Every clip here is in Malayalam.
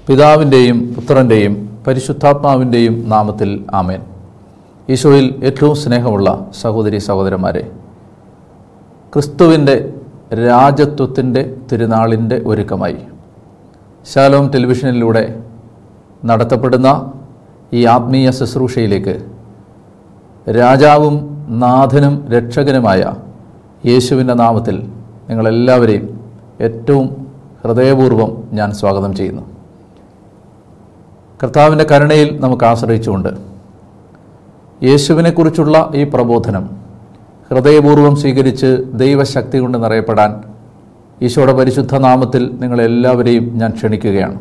പിതാവിൻ്റെയും പുത്രൻ്റെയും പരിശുദ്ധാത്മാവിൻ്റെയും നാമത്തിൽ ആമേൻ ഈശോയിൽ ഏറ്റവും സ്നേഹമുള്ള സഹോദരി സഹോദരന്മാരെ ക്രിസ്തുവിൻ്റെ രാജത്വത്തിൻ്റെ തിരുനാളിൻ്റെ ഒരുക്കമായി ശാലോം ടെലിവിഷനിലൂടെ നടത്തപ്പെടുന്ന ഈ ആത്മീയ ശുശ്രൂഷയിലേക്ക് രാജാവും നാഥനും രക്ഷകനുമായ യേശുവിൻ്റെ നാമത്തിൽ നിങ്ങളെല്ലാവരെയും ഏറ്റവും ഹൃദയപൂർവ്വം ഞാൻ സ്വാഗതം ചെയ്യുന്നു കർത്താവിൻ്റെ കരുണയിൽ നമുക്ക് ആശ്രയിച്ചുകൊണ്ട് യേശുവിനെക്കുറിച്ചുള്ള ഈ പ്രബോധനം ഹൃദയപൂർവ്വം സ്വീകരിച്ച് ദൈവശക്തി കൊണ്ട് നിറയപ്പെടാൻ ഈശോയുടെ പരിശുദ്ധ നാമത്തിൽ നിങ്ങളെല്ലാവരെയും ഞാൻ ക്ഷണിക്കുകയാണ്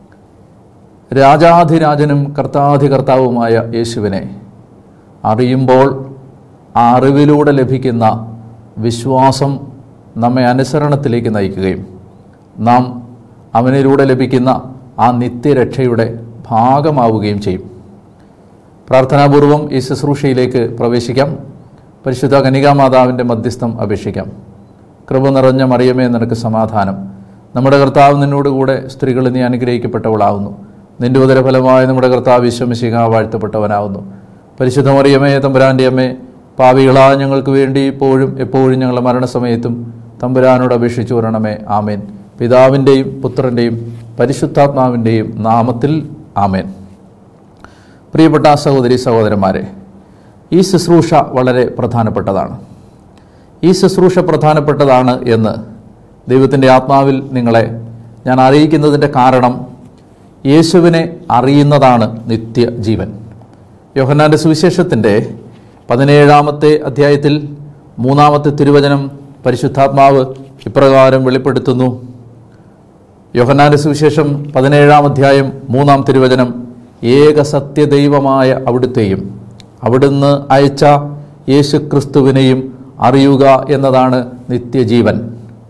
രാജാധിരാജനും കർത്താധികർത്താവുമായ യേശുവിനെ അറിയുമ്പോൾ ആ അറിവിലൂടെ ലഭിക്കുന്ന വിശ്വാസം നമ്മെ അനുസരണത്തിലേക്ക് നയിക്കുകയും നാം അവനിലൂടെ ലഭിക്കുന്ന ആ നിത്യരക്ഷയുടെ ഭാഗമാവുകയും ചെയ്യും പ്രാർത്ഥനാപൂർവം ഈ ശുശ്രൂഷയിലേക്ക് പ്രവേശിക്കാം പരിശുദ്ധ കനികാമാതാവിൻ്റെ മധ്യസ്ഥം അപേക്ഷിക്കാം കൃപ നിറഞ്ഞ മറിയമേ നിനക്ക് സമാധാനം നമ്മുടെ കർത്താവ് നിന്നോട് കൂടെ സ്ത്രീകൾ നീ അനുഗ്രഹിക്കപ്പെട്ടവളാവുന്നു നിന്റെ ഉദരഫലമായ നമ്മുടെ കർത്താവ് വിശ്വമിശിക വാഴ്ത്തപ്പെട്ടവനാവുന്നു പരിശുദ്ധ മറിയമേ തമ്പുരാൻ്റെ അമ്മേ പാവികളാ ഞങ്ങൾക്ക് വേണ്ടി ഇപ്പോഴും എപ്പോഴും ഞങ്ങളുടെ മരണസമയത്തും തമ്പുരാനോട് അപേക്ഷിച്ചു വരണമേ ആമേൻ പിതാവിൻ്റെയും പുത്രൻ്റെയും പരിശുദ്ധാത്മാവിൻ്റെയും നാമത്തിൽ ആമേൻ പ്രിയപ്പെട്ട സഹോദരി സഹോദരന്മാരെ ഈ ശുശ്രൂഷ വളരെ പ്രധാനപ്പെട്ടതാണ് ഈ ശുശ്രൂഷ പ്രധാനപ്പെട്ടതാണ് എന്ന് ദൈവത്തിൻ്റെ ആത്മാവിൽ നിങ്ങളെ ഞാൻ അറിയിക്കുന്നതിൻ്റെ കാരണം യേശുവിനെ അറിയുന്നതാണ് നിത്യജീവൻ യോഹന്നാൻ്റെ സുവിശേഷത്തിൻ്റെ പതിനേഴാമത്തെ അധ്യായത്തിൽ മൂന്നാമത്തെ തിരുവചനം പരിശുദ്ധാത്മാവ് ഇപ്രകാരം വെളിപ്പെടുത്തുന്നു യോഹന്നാൻ്റെ സുവിശേഷം പതിനേഴാം അധ്യായം മൂന്നാം തിരുവചനം ഏക സത്യദൈവമായ അവിടുത്തെയും അവിടുന്ന് അയച്ച യേശുക്രിസ്തുവിനെയും അറിയുക എന്നതാണ് നിത്യജീവൻ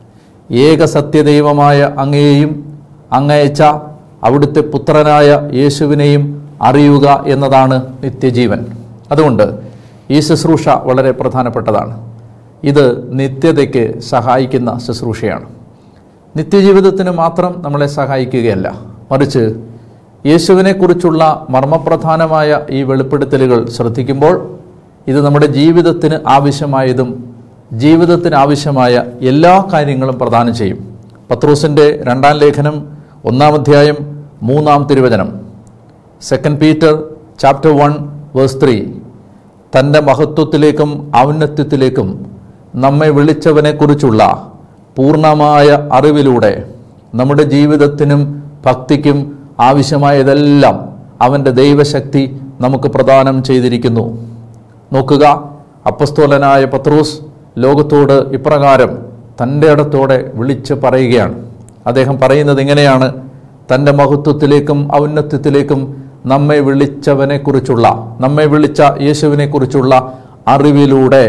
ഏക സത്യദൈവമായ അങ്ങയെയും അങ്ങയച്ച അവിടുത്തെ പുത്രനായ യേശുവിനെയും അറിയുക എന്നതാണ് നിത്യജീവൻ അതുകൊണ്ട് ഈ ശുശ്രൂഷ വളരെ പ്രധാനപ്പെട്ടതാണ് ഇത് നിത്യതയ്ക്ക് സഹായിക്കുന്ന ശുശ്രൂഷയാണ് നിത്യജീവിതത്തിന് മാത്രം നമ്മളെ സഹായിക്കുകയല്ല മറിച്ച് യേശുവിനെക്കുറിച്ചുള്ള മർമ്മപ്രധാനമായ ഈ വെളിപ്പെടുത്തലുകൾ ശ്രദ്ധിക്കുമ്പോൾ ഇത് നമ്മുടെ ജീവിതത്തിന് ആവശ്യമായതും ജീവിതത്തിന് ആവശ്യമായ എല്ലാ കാര്യങ്ങളും പ്രദാനം ചെയ്യും പത്രോസിൻ്റെ രണ്ടാം ലേഖനം ഒന്നാം അധ്യായം മൂന്നാം തിരുവചനം second Peter chapter one verse three തൻ്റെ മഹത്വത്തിലേക്കും ഔന്നത്യത്തിലേക്കും നമ്മെ വിളിച്ചവനെക്കുറിച്ചുള്ള പൂർണ്ണമായ അറിവിലൂടെ നമ്മുടെ ജീവിതത്തിനും ഭക്തിക്കും ആവശ്യമായതെല്ലാം അവൻ്റെ ദൈവശക്തി നമുക്ക് പ്രദാനം ചെയ്തിരിക്കുന്നു നോക്കുക അപ്പസ്തോലനായ പത്രോസ് ലോകത്തോട് ഇപ്രകാരം തൻ്റെ ഇടത്തോടെ വിളിച്ച് പറയുകയാണ് അദ്ദേഹം പറയുന്നത് ഇങ്ങനെയാണ് തൻ്റെ മഹത്വത്തിലേക്കും ഔന്നത്യത്തിലേക്കും നമ്മെ വിളിച്ചവനെക്കുറിച്ചുള്ള നമ്മെ വിളിച്ച യേശുവിനെക്കുറിച്ചുള്ള അറിവിലൂടെ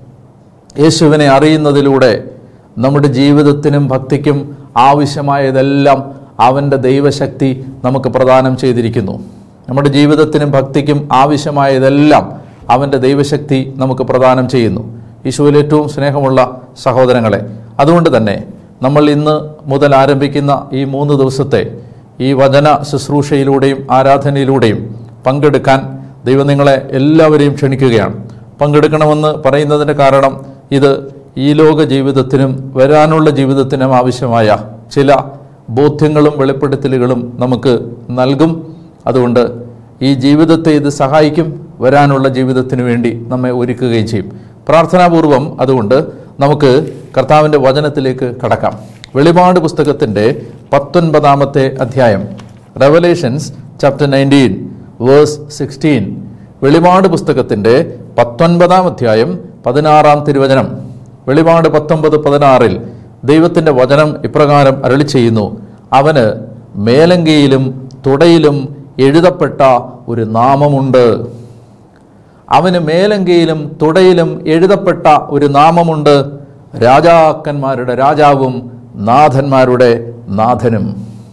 യേശുവിനെ അറിയുന്നതിലൂടെ നമ്മുടെ ജീവിതത്തിനും ഭക്തിക്കും ആവശ്യമായതെല്ലാം അവൻ്റെ ദൈവശക്തി നമുക്ക് പ്രദാനം ചെയ്തിരിക്കുന്നു നമ്മുടെ ജീവിതത്തിനും ഭക്തിക്കും ആവശ്യമായതെല്ലാം അവൻ്റെ ദൈവശക്തി നമുക്ക് പ്രദാനം ചെയ്യുന്നു ഈശോയിൽ ഏറ്റവും സ്നേഹമുള്ള സഹോദരങ്ങളെ അതുകൊണ്ട് തന്നെ നമ്മൾ ഇന്ന് മുതൽ ആരംഭിക്കുന്ന ഈ മൂന്ന് ദിവസത്തെ ഈ വചന ശുശ്രൂഷയിലൂടെയും ആരാധനയിലൂടെയും പങ്കെടുക്കാൻ ദൈവം നിങ്ങളെ എല്ലാവരെയും ക്ഷണിക്കുകയാണ് പങ്കെടുക്കണമെന്ന് പറയുന്നതിൻ്റെ കാരണം ഇത് ഈ ലോക ജീവിതത്തിനും വരാനുള്ള ജീവിതത്തിനും ആവശ്യമായ ചില ബോധ്യങ്ങളും വെളിപ്പെടുത്തലുകളും നമുക്ക് നൽകും അതുകൊണ്ട് ഈ ജീവിതത്തെ ഇത് സഹായിക്കും വരാനുള്ള ജീവിതത്തിന് വേണ്ടി നമ്മെ ഒരുക്കുകയും ചെയ്യും പ്രാർത്ഥനാപൂർവം അതുകൊണ്ട് നമുക്ക് കർത്താവിൻ്റെ വചനത്തിലേക്ക് കടക്കാം വെളിപാട് പുസ്തകത്തിൻ്റെ പത്തൊൻപതാമത്തെ അധ്യായം Revelations chapter nineteen verse sixteen വെളിപാട് പുസ്തകത്തിൻ്റെ പത്തൊൻപതാം അധ്യായം പതിനാറാം തിരുവചനം വെളിപാട് പത്തൊമ്പത് പതിനാറിൽ ദൈവത്തിൻ്റെ വചനം ഇപ്രകാരം അരളി ചെയ്യുന്നു അവന് മേലങ്കിയിലും തുടയിലും എഴുതപ്പെട്ട ഒരു നാമമുണ്ട് അവന് മേലങ്കിയിലും തുടയിലും എഴുതപ്പെട്ട ഒരു നാമമുണ്ട് രാജാക്കന്മാരുടെ രാജാവും നാഥന്മാരുടെ നാഥനും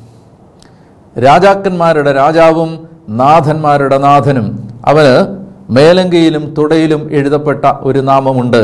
രാജാക്കന്മാരുടെ രാജാവും നാഥന്മാരുടെ നാഥനും അവന് മേലങ്കിയിലും തുടയിലും എഴുതപ്പെട്ട ഒരു നാമമുണ്ട്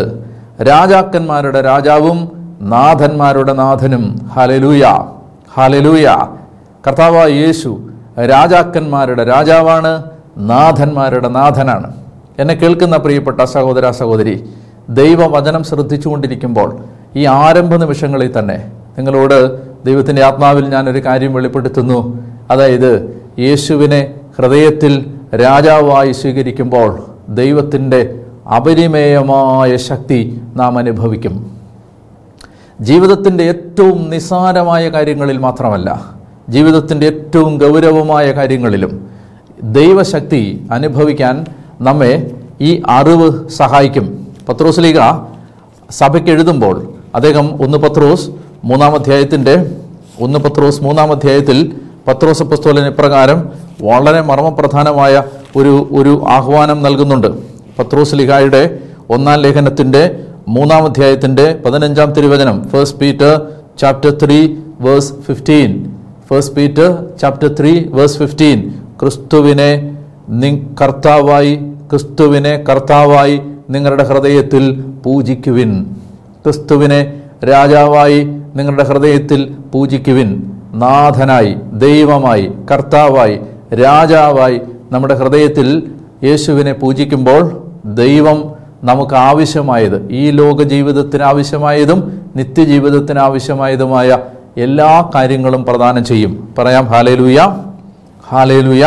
രാജാക്കന്മാരുടെ രാജാവും നാഥന്മാരുടെ നാഥനും ഹലലൂയ ഹലലൂയ കർത്താവായ യേശു രാജാക്കന്മാരുടെ രാജാവാണ് നാഥന്മാരുടെ നാഥനാണ് എന്നെ കേൾക്കുന്ന പ്രിയപ്പെട്ട സഹോദര സഹോദരി ദൈവവചനം ശ്രദ്ധിച്ചുകൊണ്ടിരിക്കുമ്പോൾ ഈ ആരംഭ നിമിഷങ്ങളിൽ തന്നെ നിങ്ങളോട് ദൈവത്തിൻ്റെ ആത്മാവിൽ ഞാനൊരു കാര്യം വെളിപ്പെടുത്തുന്നു അതായത് യേശുവിനെ ഹൃദയത്തിൽ രാജാവായി സ്വീകരിക്കുമ്പോൾ ദൈവത്തിൻ്റെ അപരിമേയമായ ശക്തി നാം അനുഭവിക്കും ജീവിതത്തിൻ്റെ ഏറ്റവും നിസ്സാരമായ കാര്യങ്ങളിൽ മാത്രമല്ല ജീവിതത്തിൻ്റെ ഏറ്റവും ഗൗരവമായ കാര്യങ്ങളിലും ദൈവശക്തി അനുഭവിക്കാൻ നമ്മെ ഈ അറിവ് സഹായിക്കും പത്രോസ്ലീഗ സഭയ്ക്ക് എഴുതുമ്പോൾ അദ്ദേഹം ഒന്ന് പത്രോസ് മൂന്നാം അധ്യായത്തിൻ്റെ ഒന്ന് പത്രോസ് മൂന്നാം അധ്യായത്തിൽ പത്രോസ് പുസ്തകത്തിന് ഇപ്രകാരം വളരെ മർമ്മപ്രധാനമായ ഒരു ഒരു ആഹ്വാനം നൽകുന്നുണ്ട് പത്രോസ് ലിഹായുടെ ഒന്നാം ലേഖനത്തിൻ്റെ മൂന്നാം അധ്യായത്തിൻ്റെ പതിനഞ്ചാം തിരുവചനം first Peter chapter three verse fifteen first Peter chapter three verse fifteen ക്രിസ്തുവിനെ നി കർത്താവായി ക്രിസ്തുവിനെ കർത്താവായി നിങ്ങളുടെ ഹൃദയത്തിൽ പൂജിക്കുവിൻ ക്രിസ്തുവിനെ രാജാവായി നിങ്ങളുടെ ഹൃദയത്തിൽ പൂജിക്കുവിൻ നാഥനായി ദൈവമായി കർത്താവായി രാജാവായി നമ്മുടെ ഹൃദയത്തിൽ യേശുവിനെ പൂജിക്കുമ്പോൾ ദൈവം നമുക്ക് ആവശ്യമായത് ഈ ലോക ജീവിതത്തിന് ആവശ്യമായതും നിത്യജീവിതത്തിന് ആവശ്യമായതുമായ എല്ലാ കാര്യങ്ങളും പ്രദാനം ചെയ്യും പറയാം ഹാലേലൂയ ഹാലേലൂയ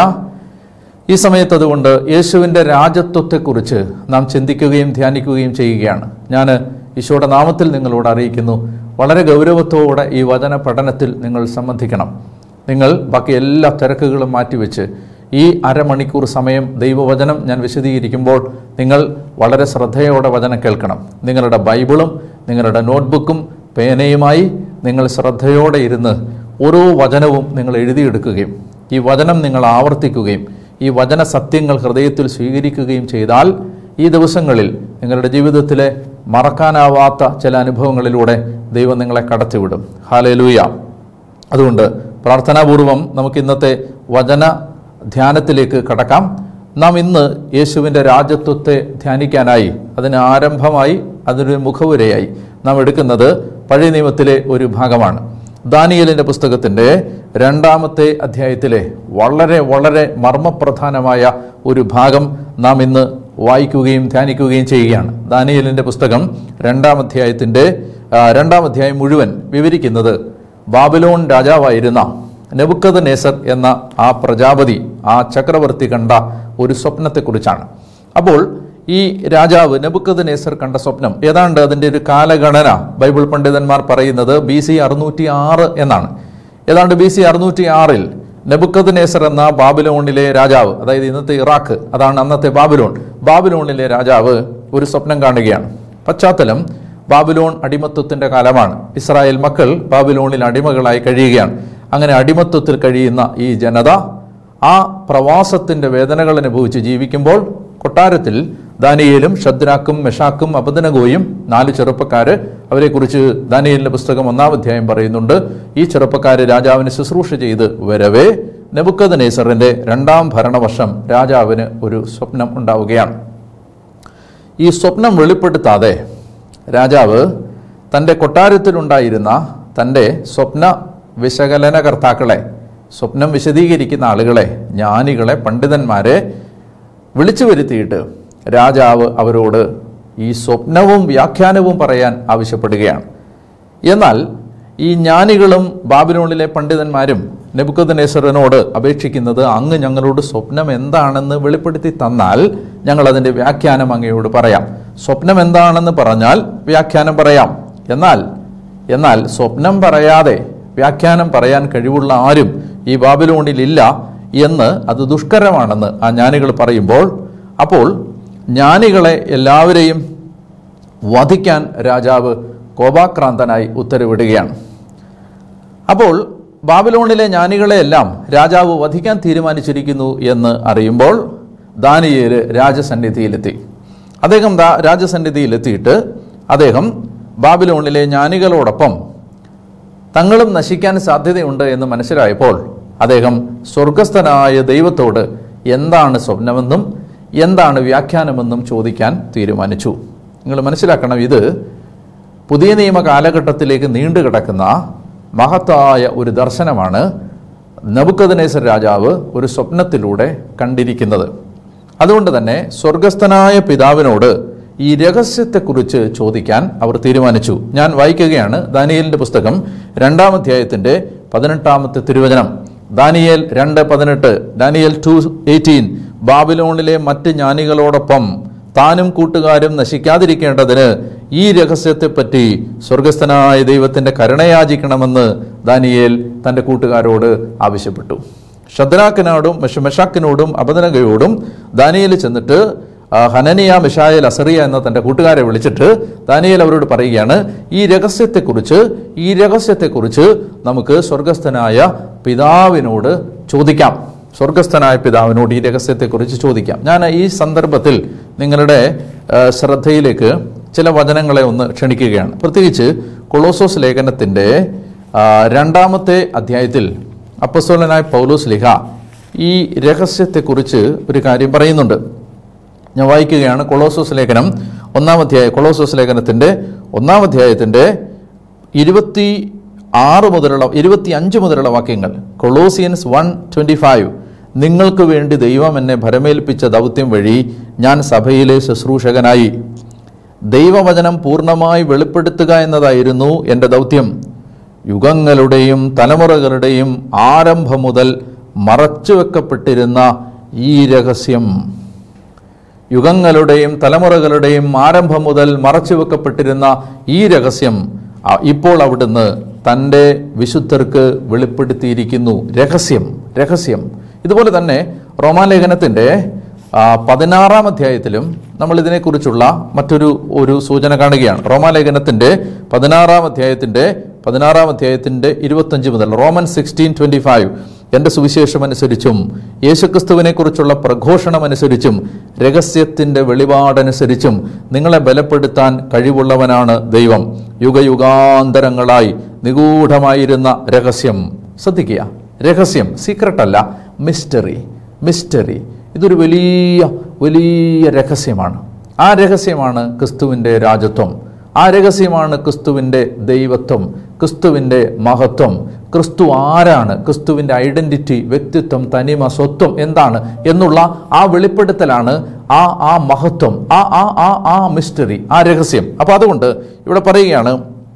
ഈ സമയത്ത് അതുകൊണ്ട് യേശുവിൻ്റെ രാജത്വത്തെക്കുറിച്ച് നാം ചിന്തിക്കുകയും ധ്യാനിക്കുകയും ചെയ്യുകയാണ് ഞാൻ ഈശോയുടെ നാമത്തിൽ നിങ്ങളോട് അറിയിക്കുന്നു വളരെ ഗൗരവത്തോടെ ഈ വചന പഠനത്തിൽ നിങ്ങൾ സംബന്ധിക്കണം നിങ്ങൾ ബാക്കി എല്ലാ തിരക്കുകളും മാറ്റിവെച്ച് ഈ അരമണിക്കൂർ സമയം ദൈവവചനം ഞാൻ വിശദീകരിക്കുമ്പോൾ നിങ്ങൾ വളരെ ശ്രദ്ധയോടെ വചനം കേൾക്കണം നിങ്ങളുടെ ബൈബിളും നിങ്ങളുടെ നോട്ട്ബുക്കും പേനയുമായി നിങ്ങൾ ശ്രദ്ധയോടെ ഇരുന്ന് ഓരോ വചനവും നിങ്ങൾ എഴുതിയെടുക്കുകയും ഈ വചനം നിങ്ങൾ ആവർത്തിക്കുകയും ഈ വചന സത്യങ്ങൾ ഹൃദയത്തിൽ സ്വീകരിക്കുകയും ചെയ്താൽ ഈ ദിവസങ്ങളിൽ നിങ്ങളുടെ ജീവിതത്തിലെ മറക്കാനാവാത്ത ചില അനുഭവങ്ങളിലൂടെ ദൈവം നിങ്ങളെ കടത്തിവിടും ഹാലേലൂയ അതുകൊണ്ട് പ്രാർത്ഥനാപൂർവം നമുക്ക് ഇന്നത്തെ വചന ധ്യാനത്തിലേക്ക് കടക്കാം നാം ഇന്ന് യേശുവിൻ്റെ രാജ്യത്വത്തെ ധ്യാനിക്കാനായി അതിന് ആരംഭമായി അതിനൊരു മുഖവുരയായി നാം എടുക്കുന്നത് പഴയ നിയമത്തിലെ ഒരു ഭാഗമാണ് ദാനിയലിൻ്റെ പുസ്തകത്തിൻ്റെ രണ്ടാമത്തെ അധ്യായത്തിലെ വളരെ വളരെ മർമ്മപ്രധാനമായ ഒരു ഭാഗം നാം ഇന്ന് വായിക്കുകയും ധ്യാനിക്കുകയും ചെയ്യുകയാണ് ദാനിയലിൻ്റെ പുസ്തകം രണ്ടാം അധ്യായത്തിൻ്റെ ആ, രണ്ടാം അധ്യായം മുഴുവൻ വിവരിക്കുന്നത് ബാബിലോൺ രാജാവായിരുന്ന നെബുക്കത് നേസർ എന്ന ആ പ്രജാപതി ആ ചക്രവർത്തി കണ്ട ഒരു സ്വപ്നത്തെക്കുറിച്ചാണ് അപ്പോൾ ഈ രാജാവ് നെബുക്കത് നേസർ കണ്ട സ്വപ്നം ഏതാണ്ട് അതിൻ്റെ ഒരു കാലഗണന ബൈബിൾ പണ്ഡിതന്മാർ പറയുന്നത് ബി സി അറുന്നൂറ്റി ആറ് എന്നാണ് ഏതാണ്ട് ബി സി അറുന്നൂറ്റി ആറിൽ നെബുക്കത് നേസർ എന്ന ബാബിലോണിലെ രാജാവ് അതായത് ഇന്നത്തെ ഇറാഖ് അതാണ് അന്നത്തെ ബാബിലോൺ ബാബിലോണിലെ രാജാവ് ഒരു സ്വപ്നം കാണുകയാണ് പശ്ചാത്തലം ബാബിലോൺ അടിമത്വത്തിന്റെ കാലമാണ് ഇസ്രായേൽ മക്കൾ ബാബിലോണിൽ അടിമകളായി കഴിയുകയാണ് അങ്ങനെ അടിമത്വത്തിൽ കഴിയുന്ന ഈ ജനത ആ പ്രവാസത്തിന്റെ വേദനകൾ അനുഭവിച്ച് ജീവിക്കുമ്പോൾ കൊട്ടാരത്തിൽ ദാനിയേലും ഷദ്രാക്കും മെഷാക്കും അബദനഗോയും നാല് ചെറുപ്പക്കാര് അവരെക്കുറിച്ച് ദാനിയേലിന്റെ പുസ്തകം ഒന്നാം അധ്യായം പറയുന്നുണ്ട് ഈ ചെറുപ്പക്കാര് രാജാവിന് ശുശ്രൂഷ ചെയ്ത് വരവേ നെബുക്കത് നേസറിന്റെ രണ്ടാം ഭരണവർഷം രാജാവിന് ഒരു സ്വപ്നം ഉണ്ടാവുകയാണ് ഈ സ്വപ്നം വെളിപ്പെടുത്താതെ രാജാവ് തൻ്റെ കൊട്ടാരത്തിലുണ്ടായിരുന്ന തൻ്റെ സ്വപ്ന വിശകലനകർത്താക്കളെ സ്വപ്നം വിശദീകരിക്കുന്ന ആളുകളെ ജ്ഞാനികളെ പണ്ഡിതന്മാരെ വിളിച്ചു വരുത്തിയിട്ട് രാജാവ് അവരോട് ഈ സ്വപ്നവും വ്യാഖ്യാനവും പറയാൻ ആവശ്യപ്പെടുകയാണ് എന്നാൽ ഈ ജ്ഞാനികളും ബാബിലോണിലെ പണ്ഡിതന്മാരും നെബുക്കത് നെസറിനോട് അപേക്ഷിക്കുന്നത് അങ്ങ് ഞങ്ങളോട് സ്വപ്നം എന്താണെന്ന് വെളിപ്പെടുത്തി തന്നാൽ ഞങ്ങൾ അതിൻ്റെ വ്യാഖ്യാനം അങ്ങയോട് പറയാം സ്വപ്നം എന്താണെന്ന് പറഞ്ഞാൽ വ്യാഖ്യാനം പറയാം എന്നാൽ എന്നാൽ സ്വപ്നം പറയാതെ വ്യാഖ്യാനം പറയാൻ കഴിവുള്ള ആരും ഈ ബാബിലോണിലില്ല എന്ന് അത് ദുഷ്കരമാണെന്ന് ആ ജ്ഞാനികൾ പറയുമ്പോൾ അപ്പോൾ ജ്ഞാനികളെ എല്ലാവരെയും വധിക്കാൻ രാജാവ് കോപാക്രാന്തനായി ഉത്തരവിടുകയാണ് അപ്പോൾ ബാബിലോണിലെ ജ്ഞാനികളെയെല്ലാം രാജാവ് വധിക്കാൻ തീരുമാനിച്ചിരിക്കുന്നു എന്ന് അറിയുമ്പോൾ ദാനിയേല് രാജസന്നിധിയിലെത്തി അദ്ദേഹം ദാ രാജസന്നിധിയിലെത്തിയിട്ട് അദ്ദേഹം ബാബിലോണിലെ ജ്ഞാനികളോടൊപ്പം തങ്ങളും നശിക്കാൻ സാധ്യതയുണ്ട് എന്ന് മനസ്സിലായപ്പോൾ അദ്ദേഹം സ്വർഗസ്ഥനായ ദൈവത്തോട് എന്താണ് സ്വപ്നമെന്നും എന്താണ് വ്യാഖ്യാനമെന്നും ചോദിക്കാൻ തീരുമാനിച്ചു നിങ്ങൾ മനസ്സിലാക്കണം ഇത് പുതിയ നിയമ കാലഘട്ടത്തിലേക്ക് നീണ്ടു കിടക്കുന്ന മഹത്തായ ഒരു ദർശനമാണ് നബുക്കദനേസർ രാജാവ് ഒരു സ്വപ്നത്തിലൂടെ കണ്ടിരിക്കുന്നത് അതുകൊണ്ട് തന്നെ സ്വർഗസ്ഥനായ പിതാവിനോട് ഈ രഹസ്യത്തെക്കുറിച്ച് ചോദിക്കാൻ അവർ തീരുമാനിച്ചു ഞാൻ വായിക്കുകയാണ് ദാനിയേലിന്റെ പുസ്തകം രണ്ടാം അധ്യായത്തിന്റെ പതിനെട്ടാമത്തെ തിരുവചനം ദാനിയേൽ രണ്ട് പതിനെട്ട് ദാനിയേൽ ടു എയ്റ്റീൻ ബാബിലോണിലെ മറ്റ് ജ്ഞാനികളോടൊപ്പം താനും കൂട്ടുകാരും നശിക്കാതിരിക്കേണ്ടതിന് ഈ രഹസ്യത്തെപ്പറ്റി സ്വർഗസ്ഥനായ ദൈവത്തിന്റെ കരുണയാചിക്കണമെന്ന് ദാനിയേൽ തന്റെ കൂട്ടുകാരോട് ആവശ്യപ്പെട്ടു ഷദ്രാക്കിനോടും മെഷാക്കിനോടും അപദനകയോടും ദാനിയേൽ ചെന്നിട്ട് ആ, ഹനനിയ മിഷായൽ അസറിയ എന്ന തൻ്റെ കൂട്ടുകാരെ വിളിച്ചിട്ട് ദാനിയേൽ അവരോട് പറയുകയാണ് ഈ രഹസ്യത്തെക്കുറിച്ച് ഈ രഹസ്യത്തെക്കുറിച്ച് നമുക്ക് സ്വർഗസ്ഥനായ പിതാവിനോട് ചോദിക്കാം സ്വർഗസ്ഥനായ പിതാവിനോട് ഈ രഹസ്യത്തെക്കുറിച്ച് ചോദിക്കാം ഞാൻ ഈ സന്ദർഭത്തിൽ നിങ്ങളുടെ ആ, ശ്രദ്ധയിലേക്ക് ചില വചനങ്ങളെ ഒന്ന് ക്ഷണിക്കുകയാണ് പ്രത്യേകിച്ച് കൊളോസോസ് ലേഖനത്തിൻ്റെ ആ, രണ്ടാമത്തെ അധ്യായത്തിൽ അപ്പസ്തോലനായ പൗലോസ് ലിഹ ഈ രഹസ്യത്തെക്കുറിച്ച് ഒരു കാര്യം പറയുന്നുണ്ട് ഞാൻ വായിക്കുകയാണ് കൊളോസോസ് ലേഖനം ഒന്നാം അധ്യായ കൊളോസോസ് ലേഖനത്തിൻ്റെ ഒന്നാം അധ്യായത്തിൻ്റെ ഇരുപത്തി ആറ് മുതലുള്ള ഇരുപത്തി അഞ്ച് മുതലുള്ള വാക്യങ്ങൾ കൊളോസിയൻസ് വൺ ട്വൻറ്റി ഫൈവ് നിങ്ങൾക്ക് വേണ്ടി ദൈവം എന്നെ ഭരമേൽപ്പിച്ച ദൗത്യം വഴി ഞാൻ സഭയിലെ ശുശ്രൂഷകനായി ദൈവവചനം പൂർണ്ണമായി വെളിപ്പെടുത്തുക എന്നതായിരുന്നു എൻ്റെ ദൗത്യം യുഗങ്ങളുടെയും തലമുറകളുടെയും ആരംഭം മുതൽ മറച്ചുവെക്കപ്പെട്ടിരുന്ന ഈ രഹസ്യം യുഗങ്ങളുടെയും തലമുറകളുടെയും ആരംഭം മുതൽ മറച്ചുവെക്കപ്പെട്ടിരുന്ന ഈ രഹസ്യം ആ, ഇപ്പോൾ അവിടുന്ന് തൻ്റെ വിശുദ്ധർക്ക് വെളിപ്പെടുത്തിയിരിക്കുന്നു രഹസ്യം രഹസ്യം ഇതുപോലെ തന്നെ റോമാലേഖനത്തിൻ്റെ ആ, പതിനാറാം അധ്യായത്തിലും നമ്മൾ ഇതിനെക്കുറിച്ചുള്ള മറ്റൊരു ഒരു സൂചന കാണുകയാണ് റോമാലേഖനത്തിൻ്റെ പതിനാറാം അധ്യായത്തിൻ്റെ പതിനാറാം അധ്യായത്തിൻ്റെ ഇരുപത്തഞ്ച് മുതൽ റോമൻ സിക്സ്റ്റീൻ ട്വൻറ്റി ഫൈവ് എൻ്റെ സുവിശേഷം അനുസരിച്ചും യേശുക്രിസ്തുവിനെക്കുറിച്ചുള്ള പ്രഘോഷണം അനുസരിച്ചും രഹസ്യത്തിൻ്റെ വെളിപാടനുസരിച്ചും നിങ്ങളെ ബലപ്പെടുത്താൻ കഴിവുള്ളവനാണ് ദൈവം യുഗയുഗാന്തരങ്ങളായി നിഗൂഢമായിരുന്ന രഹസ്യം ശ്രദ്ധിക്കുക രഹസ്യം സീക്രട്ട് അല്ല മിസ്റ്ററി മിസ്റ്ററി ഇതൊരു വലിയ വലിയ രഹസ്യമാണ് ആ രഹസ്യമാണ് ക്രിസ്തുവിൻ്റെ രാജത്വം ആ രഹസ്യമാണ് ക്രിസ്തുവിൻ്റെ ദൈവത്വം ക്രിസ്തുവിൻ്റെ മഹത്വം ക്രിസ്തു ആരാണ് ക്രിസ്തുവിൻ്റെ ഐഡന്റിറ്റി വ്യക്തിത്വം തനിമ സ്വത്വം എന്താണ് എന്നുള്ള ആ വെളിപ്പെടുത്തലാണ് ആ ആ മഹത്വം ആ ആ ആ ആ മിസ്റ്ററി ആ രഹസ്യം അപ്പോൾ അതുകൊണ്ട് ഇവിടെ പറയുകയാണ്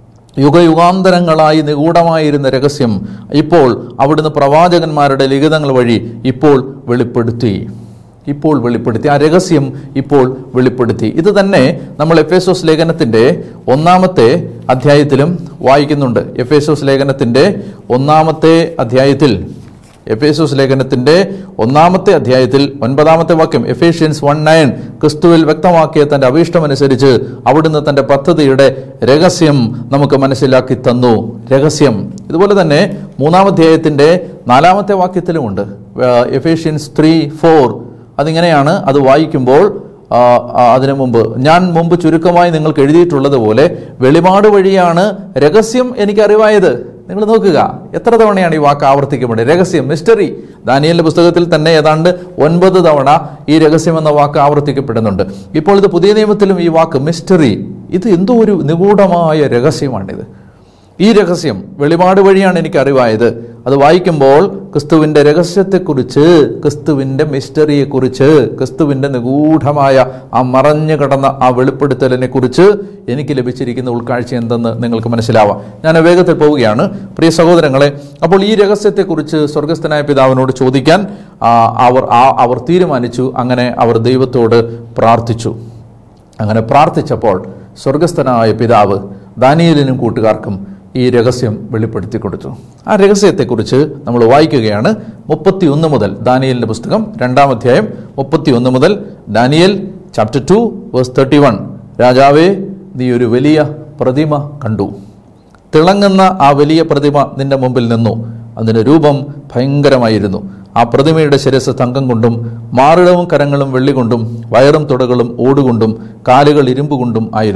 യുഗയുഗാന്തരങ്ങളായി നിഗൂഢമായിരുന്ന രഹസ്യം ഇപ്പോൾ അവിടുന്ന് പ്രവാചകന്മാരുടെ ലിഖിതങ്ങൾ വഴി ഇപ്പോൾ വെളിപ്പെടുത്തി ഇപ്പോൾ വെളിപ്പെടുത്തി ആ രഹസ്യം ഇപ്പോൾ വെളിപ്പെടുത്തി ഇത് തന്നെ നമ്മൾ എഫ് എസോസ് ലേഖനത്തിൻ്റെ ഒന്നാമത്തെ അധ്യായത്തിലും വായിക്കുന്നുണ്ട് എഫ് എസോസ് ലേഖനത്തിൻ്റെ ഒന്നാമത്തെ അധ്യായത്തിൽ എഫേസോസ് ലേഖനത്തിന്റെ ഒന്നാമത്തെ അധ്യായത്തിൽ ഒൻപതാമത്തെ വാക്യം എഫേഷ്യൻസ് വൺ നയൻ ക്രിസ്തുവിൽ വ്യക്തമാക്കിയ തന്റെ അഭീഷ്ടമനുസരിച്ച് അവിടുന്ന് തന്റെ പദ്ധതിയുടെ രഹസ്യം നമുക്ക് മനസ്സിലാക്കി തന്നു രഹസ്യം ഇതുപോലെ തന്നെ മൂന്നാം അധ്യായത്തിന്റെ നാലാമത്തെ വാക്യത്തിലുമുണ്ട് ഏഹ് എഫേഷ്യൻസ് ത്രീ ഫോർ അതിങ്ങനെയാണ് അത് വായിക്കുമ്പോൾ ആ, ആ, അതിനു മുമ്പ് ഞാൻ മുമ്പ് ചുരുക്കമായി നിങ്ങൾക്ക് എഴുതിയിട്ടുള്ളത് പോലെ വെളിപാട് വഴിയാണ് രഹസ്യം എനിക്ക് അറിവായത് നിങ്ങൾ നോക്കുക എത്ര തവണയാണ് ഈ വാക്ക് ആവർത്തിക്കപ്പെടുന്നത് രഹസ്യം മിസ്റ്ററി ദാനിയലിന്റെ പുസ്തകത്തിൽ തന്നെ ഏതാണ്ട് ഒൻപത് തവണ ഈ രഹസ്യം എന്ന വാക്ക് ആവർത്തിക്കപ്പെടുന്നുണ്ട് ഇപ്പോൾ ഇത് പുതിയ നിയമത്തിലും ഈ വാക്ക് മിസ്റ്ററി ഇത് എന്തോ ഒരു നിഗൂഢമായ രഹസ്യമാണിത് ഈ രഹസ്യം വെളിപാട് വഴിയാണ് എനിക്ക് അറിവായത് അത് വായിക്കുമ്പോൾ ക്രിസ്തുവിൻ്റെ രഹസ്യത്തെക്കുറിച്ച് ക്രിസ്തുവിൻ്റെ മിസ്റ്ററിയെക്കുറിച്ച് ക്രിസ്തുവിൻ്റെ നിഗൂഢമായ ആ മറഞ്ഞു കിടന്ന ആ വെളിപ്പെടുത്തലിനെ കുറിച്ച് എനിക്ക് ലഭിച്ചിരിക്കുന്ന ഉൾക്കാഴ്ച എന്തെന്ന് നിങ്ങൾക്ക് മനസ്സിലാവാം ഞാൻ വേഗത്തിൽ പോവുകയാണ് പ്രിയ സഹോദരങ്ങളെ അപ്പോൾ ഈ രഹസ്യത്തെക്കുറിച്ച് സ്വർഗസ്ഥനായ പിതാവിനോട് ചോദിക്കാൻ ആ, അവർ ആ അവർ തീരുമാനിച്ചു അങ്ങനെ അവർ ദൈവത്തോട് പ്രാർത്ഥിച്ചു അങ്ങനെ പ്രാർത്ഥിച്ചപ്പോൾ സ്വർഗസ്ഥനായ പിതാവ് ദാനിയലിനും കൂട്ടുകാർക്കും ഈ രഹസ്യം വെളിപ്പെടുത്തി കൊടുത്തു ആ രഹസ്യത്തെക്കുറിച്ച് നമ്മൾ വായിക്കുകയാണ് മുപ്പത്തി ഒന്ന് മുതൽ ദാനിയലിൻ്റെ പുസ്തകം രണ്ടാം അധ്യായം മുപ്പത്തി ഒന്ന് മുതൽ Daniel chapter two verse thirty one രാജാവേ നീ ഒരു വലിയ പ്രതിമ കണ്ടു തിളങ്ങുന്ന ആ വലിയ പ്രതിമ നിന്റെ മുമ്പിൽ നിന്നു അതിന് രൂപം ഭയങ്കരമായിരുന്നു ആ പ്രതിമയുടെ ശിരസ് തങ്കം കൊണ്ടും മാറിടവും കരങ്ങളും വെള്ളി കൊണ്ടും വയറും തുടകളും ഓടുകൊണ്ടും കാലുകൾ ഇരുമ്പ് കൊണ്ടും ആയിരുന്നു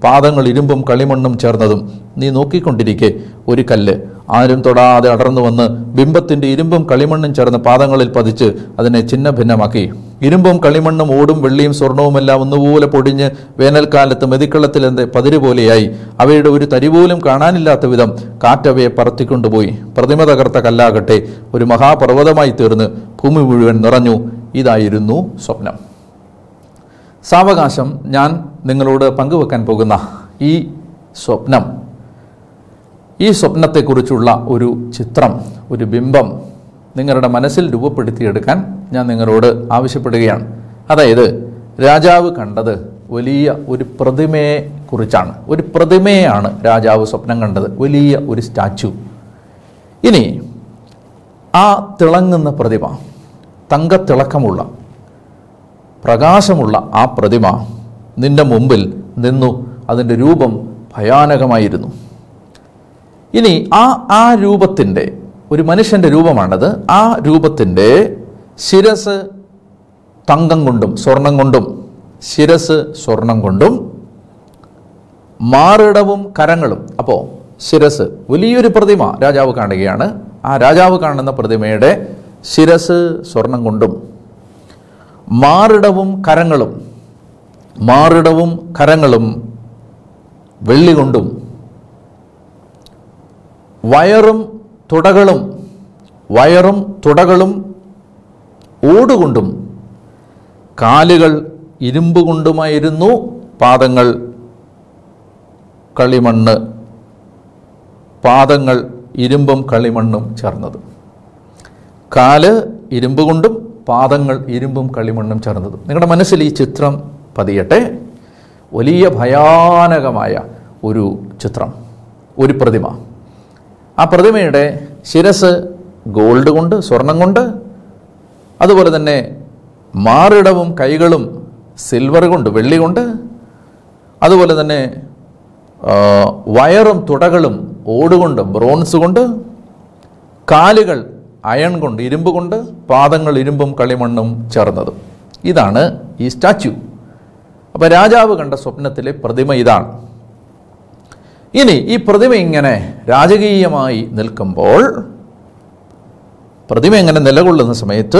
പാദങ്ങൾ ഇരുമ്പും കളിമണ്ണും ചേർന്നതും നീ നോക്കിക്കൊണ്ടിരിക്കെ ഒരു കല്ല് ആരും തൊടാതെ അടർന്നു വന്ന് ബിംബത്തിന്റെ ഇരുമ്പും കളിമണ്ണും ചേർന്ന് പാദങ്ങളിൽ പതിച്ച് അതിനെ ഛിന്ന ഭിന്നമാക്കി ഇരുമ്പും കളിമണ്ണും ഓടും വെള്ളിയും സ്വർണവുമെല്ലാം ഒന്നുപോലെ പൊടിഞ്ഞ് വേനൽക്കാലത്ത് മെതിക്കളത്തിലെന്ത് പതിര് പോലെയായി അവയുടെ ഒരു തരി പോലും കാണാനില്ലാത്ത വിധം കാറ്റവയെ പറത്തിക്കൊണ്ടുപോയി പ്രതിമ തകർത്ത കല്ലാകട്ടെ ഒരു മഹാപർവ്വതമായി തീർന്ന് ഭൂമി മുഴുവൻ നിറഞ്ഞു ഇതായിരുന്നു സ്വപ്നം സാവകാശം ഞാൻ നിങ്ങളോട് പങ്കുവെക്കാൻ പോകുന്ന ഈ സ്വപ്നം ഈ സ്വപ്നത്തെക്കുറിച്ചുള്ള ഒരു ചിത്രം ഒരു ബിംബം നിങ്ങളുടെ മനസ്സിൽ രൂപപ്പെടുത്തിയെടുക്കാൻ ഞാൻ നിങ്ങളോട് ആവശ്യപ്പെടുകയാണ് അതായത് രാജാവ് കണ്ടത് വലിയ ഒരു പ്രതിമയെ കുറിച്ചാണ് ഒരു പ്രതിമയെയാണ് രാജാവ് സ്വപ്നം കണ്ടത് വലിയ ഒരു സ്റ്റാച്ചു ഇനി ആ തിളങ്ങുന്ന പ്രതിമ തങ്കത്തിളക്കമുള്ള പ്രകാശമുള്ള ആ പ്രതിമ നിന്റെ മുമ്പിൽ നിന്നു അതിൻ്റെ രൂപം ഭയാനകമായിരുന്നു ഇനി ആ ആ രൂപത്തിൻ്റെ ഒരു മനുഷ്യൻ്റെ രൂപമാണത് ആ രൂപത്തിൻ്റെ ശിരസ് തങ്കം കൊണ്ടും സ്വർണം കൊണ്ടും ശിരസ് സ്വർണം കൊണ്ടും മാറിടവും കരങ്ങളും അപ്പോൾ ശിരസ് വലിയൊരു പ്രതിമ രാജാവ് കാണുകയാണ് ആ രാജാവ് കാണുന്ന പ്രതിമയുടെ ശിരസ് സ്വർണം കൊണ്ടും മാറിടവും കരങ്ങളും മാറിടവും കരങ്ങളും വെള്ളി കൊണ്ടും വയറും തുടകളും വയറും തുടകളും ഓടുകൊണ്ടും കാലുകൾ ഇരുമ്പ് കൊണ്ടുമായിരുന്നു പാദങ്ങൾ കളിമണ്ണ് പാദങ്ങൾ ഇരുമ്പും കളിമണ്ണും ചേർന്നത് കാല് ഇരുമ്പ് കൊണ്ടും പാദങ്ങൾ ഇരുമ്പും കളിമണ്ണും ചേർന്നതും നിങ്ങളുടെ മനസ്സിൽ ഈ ചിത്രം പതിയട്ടെ വലിയ ഭയാനകമായ ഒരു ചിത്രം ഒരു പ്രതിമ ആ പ്രതിമയുടെ ശിരസ് ഗോൾഡ് കൊണ്ട് സ്വർണം കൊണ്ട് അതുപോലെ തന്നെ മാറിടവും കൈകളും സിൽവർ കൊണ്ട് വെള്ളി കൊണ്ട് അതുപോലെ തന്നെ ആ, വയറും തുടകളും ഓടുകൊണ്ട് ബ്രോൺസ് കൊണ്ട് കാലുകൾ അയൺ കൊണ്ട് ഇരുമ്പ് കൊണ്ട് പാദങ്ങൾ ഇരുമ്പും കളിമണ്ണും ചേർന്നതും ഇതാണ് ഈ സ്റ്റാച്യു അപ്പോൾ രാജാവ് കണ്ട സ്വപ്നത്തിലെ പ്രതിമ ഇതാണ് ഇനി ഈ പ്രതിമ ഇങ്ങനെ രാജകീയമായി നിൽക്കുമ്പോൾ പ്രതിമ ഇങ്ങനെ നിലകൊള്ളുന്ന സമയത്ത്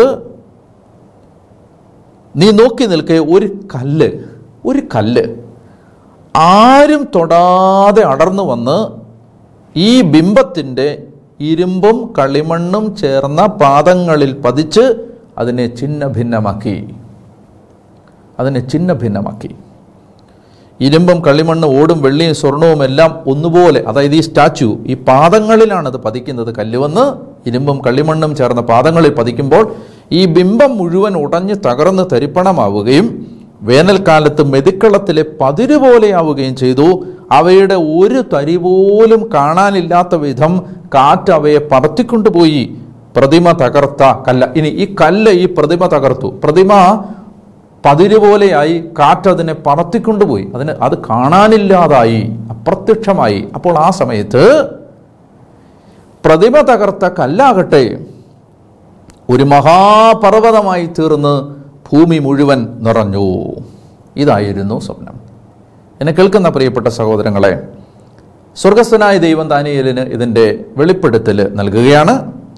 നീ നോക്കി നിൽക്കെ ഒരു കല്ല് ഒരു കല്ല് ആരും തൊടാതെ അടർന്നു വന്ന് ഈ ബിംബത്തിൻ്റെ ഇരുമ്പും കളിമണ്ണും ചേർന്ന പാദങ്ങളിൽ പതിച്ച് അതിനെ ഛിന്ന ഭിന്നമാക്കി അതിനെ ഛിന്ന ഭിന്നമാക്കി ഇരുമ്പും കളിമണ്ണും ഓടും വെള്ളിയും സ്വർണവും എല്ലാം ഒന്നുപോലെ അതായത് ഈ സ്റ്റാച്ചു ഈ പാദങ്ങളിലാണ് അത് പതിക്കുന്നത് കല്ല് വന്ന് ഇരുമ്പും കളിമണ്ണും ചേർന്ന പാദങ്ങളിൽ പതിക്കുമ്പോൾ ഈ ബിംബം മുഴുവൻ ഉടഞ്ഞ് തകർന്ന് തരിപ്പണമാവുകയും വേനൽക്കാലത്ത് മെതിക്കളത്തിലെ പതിര് പോലെയാവുകയും ചെയ്തു അവയുടെ ഒരു തരി പോലും കാണാനില്ലാത്ത വിധം കാറ്റ് അവയെ പറത്തിക്കൊണ്ടുപോയി പ്രതിമ തകർത്ത കല്ല ഇനി ഈ കല്ല് ഈ പ്രതിമ തകർത്തു പ്രതിമ പതിര് പോലെയായി കാറ്റ് അതിനെ പറത്തിക്കൊണ്ടുപോയി അതിന് അത് കാണാനില്ലാതായി അപ്രത്യക്ഷമായി അപ്പോൾ ആ സമയത്ത് പ്രതിമ തകർത്ത കല്ലാകട്ടെ ഒരു മഹാപർവ്വതമായി തീർന്ന് ഭൂമി മുഴുവൻ നിറഞ്ഞു ഇതായിരുന്നു സ്വപ്നം എന്നെ കേൾക്കുന്ന പ്രിയപ്പെട്ട സഹോദരങ്ങളെ സ്വർഗസ്ഥനായ ദൈവം ദാനിയേലിന് ഇതിൻ്റെ വെളിപ്പെടുത്തൽ നൽകുകയാണ്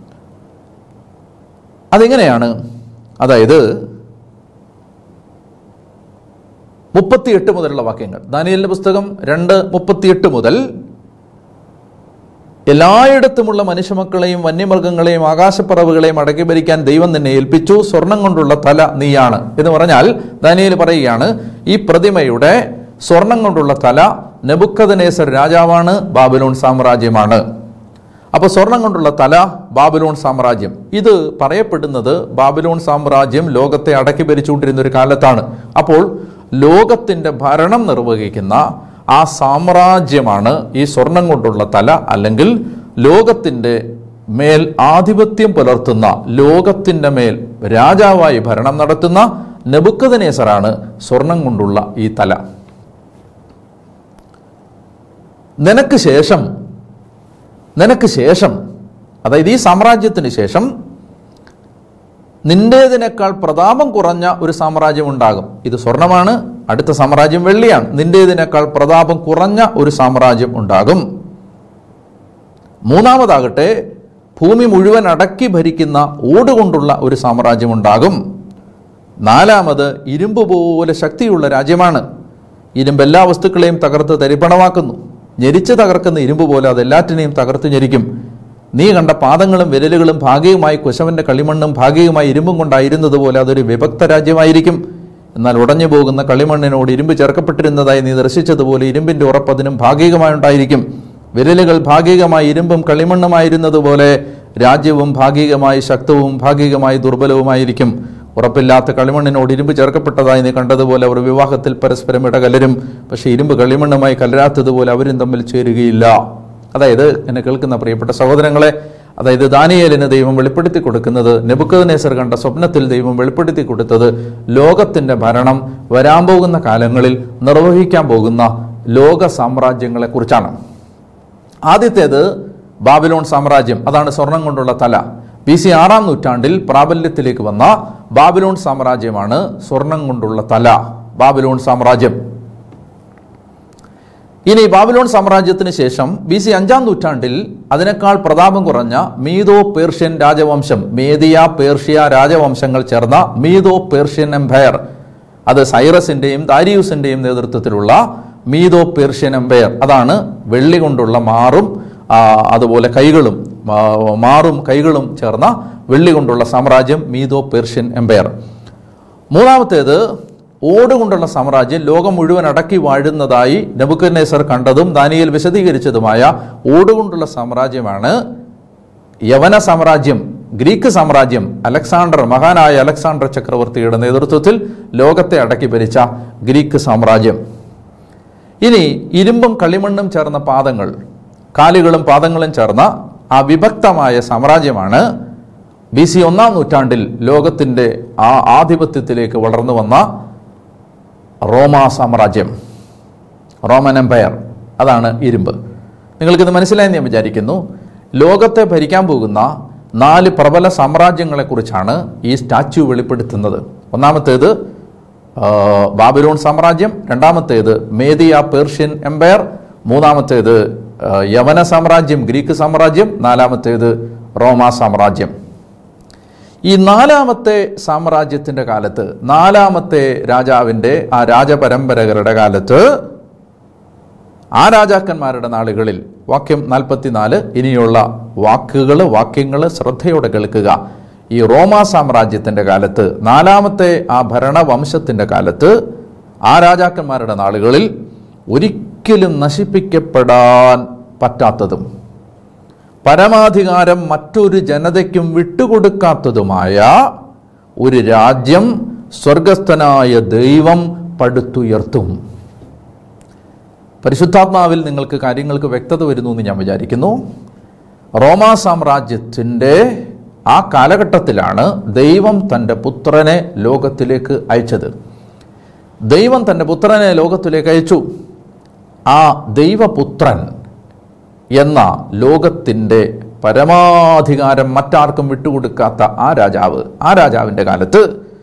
അതെങ്ങനെയാണ് അതായത് മുപ്പത്തിയെട്ട് മുതലുള്ള വാക്യങ്ങൾ ദാനിയലിന്റെ പുസ്തകം രണ്ട് മുപ്പത്തിയെട്ട് മുതൽ എല്ലായിടത്തുമുള്ള മനുഷ്യമക്കളെയും വന്യമൃഗങ്ങളെയും ആകാശപ്പറവുകളെയും അടക്കി ഭരിക്കാൻ ദൈവം നിന്നെ ഏൽപ്പിച്ചു സ്വർണം കൊണ്ടുള്ള തല നീയാണ് എന്ന് പറഞ്ഞാൽ ദാനിയേൽ പറയുകയാണ് ഈ പ്രതിമയുടെ സ്വർണം കൊണ്ടുള്ള തല നെബുക്കദനേസർ രാജാവാണ് ബാബിലോൺ സാമ്രാജ്യമാണ് അപ്പോൾ സ്വർണം കൊണ്ടുള്ള തല ബാബിലോൺ സാമ്രാജ്യം ഇത് പറയപ്പെടുന്നത് ബാബിലോൺ സാമ്രാജ്യം ലോകത്തെ അടക്കി ഭരിച്ചുകൊണ്ടിരുന്ന ഒരു കാലത്താണ് അപ്പോൾ ലോകത്തിൻ്റെ ഭരണം നിർവഹിക്കുന്ന ആ സാമ്രാജ്യമാണ് ഈ സ്വർണം കൊണ്ടുള്ള തല അല്ലെങ്കിൽ ലോകത്തിൻ്റെ മേൽ ആധിപത്യം പുലർത്തുന്ന ലോകത്തിൻ്റെ മേൽ രാജാവായി ഭരണം നടത്തുന്ന നെബുക്കദനേസറാണ് സ്വർണം കൊണ്ടുള്ള ഈ തല നിനക്ക് ശേഷം നിനക്ക് ശേഷം അതായത് ഈ സാമ്രാജ്യത്തിന് ശേഷം നിന്റേതിനേക്കാൾ പ്രതാപം കുറഞ്ഞ ഒരു സാമ്രാജ്യം ഉണ്ടാകും ഇത് സ്വർണമാണ് അടുത്ത സാമ്രാജ്യം വെള്ളിയാണ് നിന്റേതിനേക്കാൾ പ്രതാപം കുറഞ്ഞ ഒരു സാമ്രാജ്യം ഉണ്ടാകും മൂന്നാമതാകട്ടെ ഭൂമി മുഴുവൻ അടക്കി ഭരിക്കുന്ന ഓടുകൊണ്ടുള്ള ഒരു സാമ്രാജ്യം ഉണ്ടാകും നാലാമത് ഇരുമ്പ് പോലെ ശക്തിയുള്ള രാജ്യമാണ് ഇരുമ്പ് എല്ലാ വസ്തുക്കളെയും തകർത്ത് തരിപ്പണമാക്കുന്നു ഞെരിച്ച് തകർക്കുന്ന ഇരുമ്പ് പോലെ അതെല്ലാറ്റിനെയും തകർത്ത് ഞെരിക്കും നീ കണ്ട പാദങ്ങളും വിരലുകളും ഭാഗികമായി കുശവന്റെ കളിമണ്ണും ഭാഗികമായി ഇരുമ്പും കൊണ്ടായിരുന്നത് പോലെ അതൊരു വിഭക്ത രാജ്യമായിരിക്കും എന്നാൽ ഉടഞ്ഞു പോകുന്ന കളിമണ്ണിനോട് ഇരുമ്പ് ചേർക്കപ്പെട്ടിരുന്നതായി നീ ദർശിച്ചതുപോലെ ഇരുമ്പിന്റെ ഉറപ്പതിനും ഭാഗികമായി ഉണ്ടായിരിക്കും വിരലുകൾ ഭാഗികമായി ഇരുമ്പും കളിമണ്ണുമായിരുന്നതുപോലെ രാജ്യവും ഭാഗികമായി ശക്തവും ഭാഗികമായി ദുർബലവുമായിരിക്കും ഉറപ്പില്ലാത്ത കളിമണ്ണിനോട് ഇരുമ്പ് ചേർക്കപ്പെട്ടതായി നീ കണ്ടതുപോലെ അവർ വിവാഹത്തിൽ പരസ്പരം ഇടകലരും പക്ഷേ ഇരുമ്പ് കളിമണ്ണുമായി കലരാത്തതുപോലെ അവരും തമ്മിൽ ചേരുകയില്ല അതായത് എന്നെ കേൾക്കുന്ന പ്രിയപ്പെട്ട സഹോദരങ്ങളെ അതായത് ദാനിയേലിന് ദൈവം വെളിപ്പെടുത്തി കൊടുക്കുന്നത് നെബുക്കദ്നേസർ കണ്ട സ്വപ്നത്തിൽ ദൈവം വെളിപ്പെടുത്തി കൊടുത്തത് ലോകത്തിന്റെ ഭരണം വരാൻ പോകുന്ന കാലങ്ങളിൽ നിർവഹിക്കാൻ പോകുന്ന ലോക സാമ്രാജ്യങ്ങളെ കുറിച്ചാണ് ആദ്യത്തേത് ബാബിലോൺ സാമ്രാജ്യം അതാണ് സ്വർണം കൊണ്ടുള്ള തല ബി സി ആറാം നൂറ്റാണ്ടിൽ പ്രാബല്യത്തിലേക്ക് വന്ന ബാബിലോൺ സാമ്രാജ്യമാണ് സ്വർണം കൊണ്ടുള്ള തല ബാബിലോൺ സാമ്രാജ്യം ഇനി ബാബിലോൺ സാമ്രാജ്യത്തിന് ശേഷം ബി സി അഞ്ചാം നൂറ്റാണ്ടിൽ അതിനേക്കാൾ പ്രതാപം കുറഞ്ഞ മീതോ പേർഷ്യൻ രാജവംശം മേദിയ പേർഷ്യ രാജവംശങ്ങൾ ചേർന്ന മീതോ പേർഷ്യൻ എംപയർ അത് സൈറസിന്റെയും ദാരിയൂസിന്റെയും നേതൃത്വത്തിലുള്ള മീതോ പേർഷ്യൻ എംപയർ അതാണ് വെള്ളി കൊണ്ടുള്ള മാറും ആ, അതുപോലെ കൈകളും ആ, മാറും കൈകളും ചേർന്ന വെള്ളി കൊണ്ടുള്ള സാമ്രാജ്യം മീതോ പേർഷ്യൻ എംപയർ മൂന്നാമത്തേത് ഓടുകൊണ്ടുള്ള സാമ്രാജ്യം ലോകം മുഴുവൻ അടക്കി വാഴുന്നതായി നെബുക്കദ്നേസർ കണ്ടതും ദാനിയേൽ വിശദീകരിച്ചതുമായ ഓടുകൊണ്ടുള്ള സാമ്രാജ്യമാണ് യവന സാമ്രാജ്യം ഗ്രീക്ക് സാമ്രാജ്യം അലക്സാണ്ടർ മഹാനായ അലക്സാണ്ടർ ചക്രവർത്തിയുടെ നേതൃത്വത്തിൽ ലോകത്തെ അടക്കി ഭരിച്ച ഗ്രീക്ക് സാമ്രാജ്യം ഇനി ഇരുമ്പും കളിമണ്ണും ചേർന്ന പാദങ്ങൾ കാലുകളും പാദങ്ങളും ചേർന്ന ആ വിഭക്തമായ സാമ്രാജ്യമാണ് ബി സി ഒന്നാം നൂറ്റാണ്ടിൽ ലോകത്തിൻ്റെ ആ ആധിപത്യത്തിലേക്ക് വളർന്നു വന്ന റോമാ സാമ്രാജ്യം റോമൻ എംപയർ അതാണ് ഇരുമ്പ് നിങ്ങൾക്കിത് മനസ്സിലായി ഞാൻ വിചാരിക്കുന്നു ലോകത്തെ ഭരിക്കാൻ പോകുന്ന നാല് പ്രബല സാമ്രാജ്യങ്ങളെക്കുറിച്ചാണ് ഈ സ്റ്റാച്യു വെളിപ്പെടുത്തുന്നത് ഒന്നാമത്തേത് ആ, ബാബിലോൺ സാമ്രാജ്യം രണ്ടാമത്തേത് മേദിയ പേർഷ്യൻ എംപയർ മൂന്നാമത്തേത് ആ, യവന സാമ്രാജ്യം ഗ്രീക്ക് സാമ്രാജ്യം നാലാമത്തേത് റോമാ സാമ്രാജ്യം ഈ നാലാമത്തെ സാമ്രാജ്യത്തിന്റെ കാലത്ത് നാലാമത്തെ രാജാവിന്റെ ആ രാജപരമ്പരകളുടെ കാലത്ത് ആ രാജാക്കന്മാരുടെ നാളുകളിൽ വാക്യം നാൽപ്പത്തിനാല് ഇനിയുള്ള വാക്കുകൾ വാക്യങ്ങൾ ശ്രദ്ധയോടെ കേൾക്കുക ഈ റോമാ സാമ്രാജ്യത്തിന്റെ കാലത്ത് നാലാമത്തെ ആ ഭരണവംശത്തിന്റെ കാലത്ത് ആ രാജാക്കന്മാരുടെ നാളുകളിൽ ഒരിക്കലും നശിപ്പിക്കപ്പെടാൻ പറ്റാത്തതും പരമാധികാരം മറ്റൊരു ജനതയ്ക്കും വിട്ടുകൊടുക്കാത്തതുമായ ഒരു രാജ്യം സ്വർഗസ്ഥനായ ദൈവം പടുത്തുയർത്തും പരിശുദ്ധാത്മാവിൽ നിങ്ങൾക്ക് കാര്യങ്ങൾക്ക് വ്യക്തത വരുന്നു എന്ന് ഞാൻ വിചാരിക്കുന്നു റോമാ സാമ്രാജ്യത്തിൻ്റെ ആ കാലഘട്ടത്തിലാണ് ദൈവം തൻ്റെ പുത്രനെ ലോകത്തിലേക്ക് അയച്ചത് ദൈവം തൻ്റെ പുത്രനെ ലോകത്തിലേക്ക് അയച്ചു ആ ദൈവപുത്രൻ എന്ന ലോകത്തിൻ്റെ പരമാധികാരം മറ്റാർക്കും വിട്ടുകൊടുക്കാത്ത ആ രാജാവ് ആ രാജാവിൻ്റെ കാലത്ത്